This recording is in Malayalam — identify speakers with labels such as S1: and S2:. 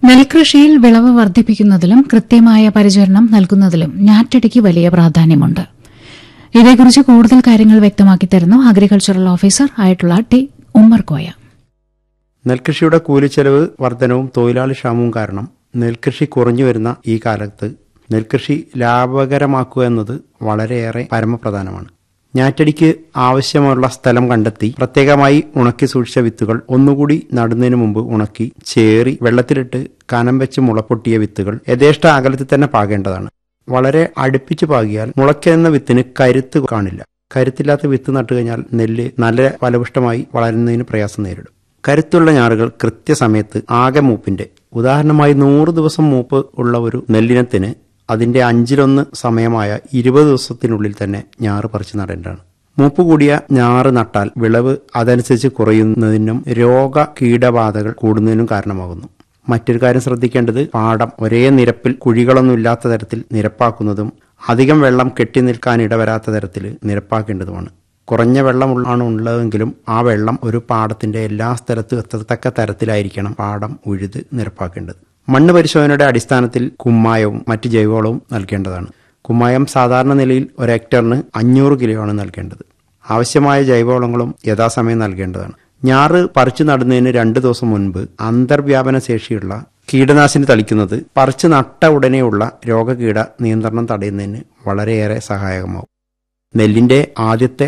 S1: നെൽകൃഷിയിൽ വിളവ് വർദ്ധിപ്പിക്കുന്നതിലും കൃത്യമായ പരിചരണം നൽകുന്നതിലും ഞാറ്റടിക്ക് വലിയ പ്രാധാന്യമുണ്ട് ഇതേക്കുറിച്ച് കൂടുതൽ കാര്യങ്ങൾ വ്യക്തമാക്കി തരുന്നു അഗ്രികൾച്ചറൽ ഓഫീസർ ആയിട്ടുള്ള ടി ഉമ്മർ കോയ
S2: നെൽകൃഷിയുടെ കൂലിച്ചെലവ് വർധനവും തൊഴിലാളി ക്ഷാമവും കാരണം നെൽകൃഷി കുറഞ്ഞു വരുന്ന ഈ കാലത്ത് നെൽകൃഷി ലാഭകരമാക്കുക എന്നത് വളരെയേറെ പരമപ്രധാനമാണ് ഞാറ്റടിക്ക് ആവശ്യമുള്ള സ്ഥലം കണ്ടെത്തി പ്രത്യേകമായി ഉണക്കി സൂക്ഷിച്ച വിത്തുകൾ ഒന്നുകൂടി നടുന്നതിന് മുമ്പ് ഉണക്കി ചേറി വെള്ളത്തിലിട്ട് കനം വെച്ച് മുളപ്പൊട്ടിയ വിത്തുകൾ യഥേഷ്ട അകലത്തിൽ തന്നെ പാകേണ്ടതാണ് വളരെ അടുപ്പിച്ച് പാകിയാൽ മുളയ്ക്കുന്ന വിത്തിന് കരുത്ത് കാണില്ല കരുത്തില്ലാത്ത വിത്ത് നട്ടുകഴിഞ്ഞാൽ നെല്ല് നല്ല ഫലപുഷ്ടമായി വളരുന്നതിന് പ്രയാസം നേരിടും കരുത്തുള്ള ഞാറുകൾ കൃത്യസമയത്ത് ആകെ മൂപ്പിന്റെ ഉദാഹരണമായി നൂറ് ദിവസം മൂപ്പ് ഉള്ള ഒരു നെല്ലിനത്തിന് അതിന്റെ അഞ്ചിലൊന്ന് സമയമായ ഇരുപത് ദിവസത്തിനുള്ളിൽ തന്നെ ഞാറ് പറിച്ചു നടേണ്ടതാണ് മൂപ്പ് കൂടിയ ഞാറ് നട്ടാൽ വിളവ് അതനുസരിച്ച് കുറയുന്നതിനും രോഗ കീടബാധകൾ കൂടുന്നതിനും കാരണമാകുന്നു മറ്റൊരു കാര്യം ശ്രദ്ധിക്കേണ്ടത് പാടം ഒരേ നിരപ്പിൽ കുഴികളൊന്നും ഇല്ലാത്ത തരത്തിൽ നിരപ്പാക്കുന്നതും അധികം വെള്ളം കെട്ടി നിൽക്കാൻ ഇടവരാത്ത തരത്തിൽ നിരപ്പാക്കേണ്ടതുമാണ് കുറഞ്ഞ വെള്ളം ആണ് ഉള്ളതെങ്കിലും ആ വെള്ളം ഒരു പാടത്തിന്റെ എല്ലാ സ്ഥലത്തും എത്തത്തക്ക തരത്തിലായിരിക്കണം പാടം ഉഴുത് നിരപ്പാക്കേണ്ടത് മണ്ണ് പരിശോധനയുടെ അടിസ്ഥാനത്തിൽ കുമ്മായവും മറ്റ് ജൈവവളവും നൽകേണ്ടതാണ് കുമ്മായം സാധാരണ നിലയിൽ ഒരു ഹെക്ടറിന് അഞ്ഞൂറ് കിലോ ആണ് നൽകേണ്ടത് ആവശ്യമായ ജൈവവളങ്ങളും യഥാസമയം നൽകേണ്ടതാണ് ഞാറ് പറിച്ചു നടുന്നതിന് രണ്ട് ദിവസം മുൻപ് അന്തർവ്യാപന ശേഷിയുള്ള കീടനാശിനി തളിക്കുന്നത് പറിച്ചു നട്ട ഉടനെയുള്ള രോഗകീട നിയന്ത്രണം തടയുന്നതിന് വളരെയേറെ സഹായകമാവും നെല്ലിന്റെ ആദ്യത്തെ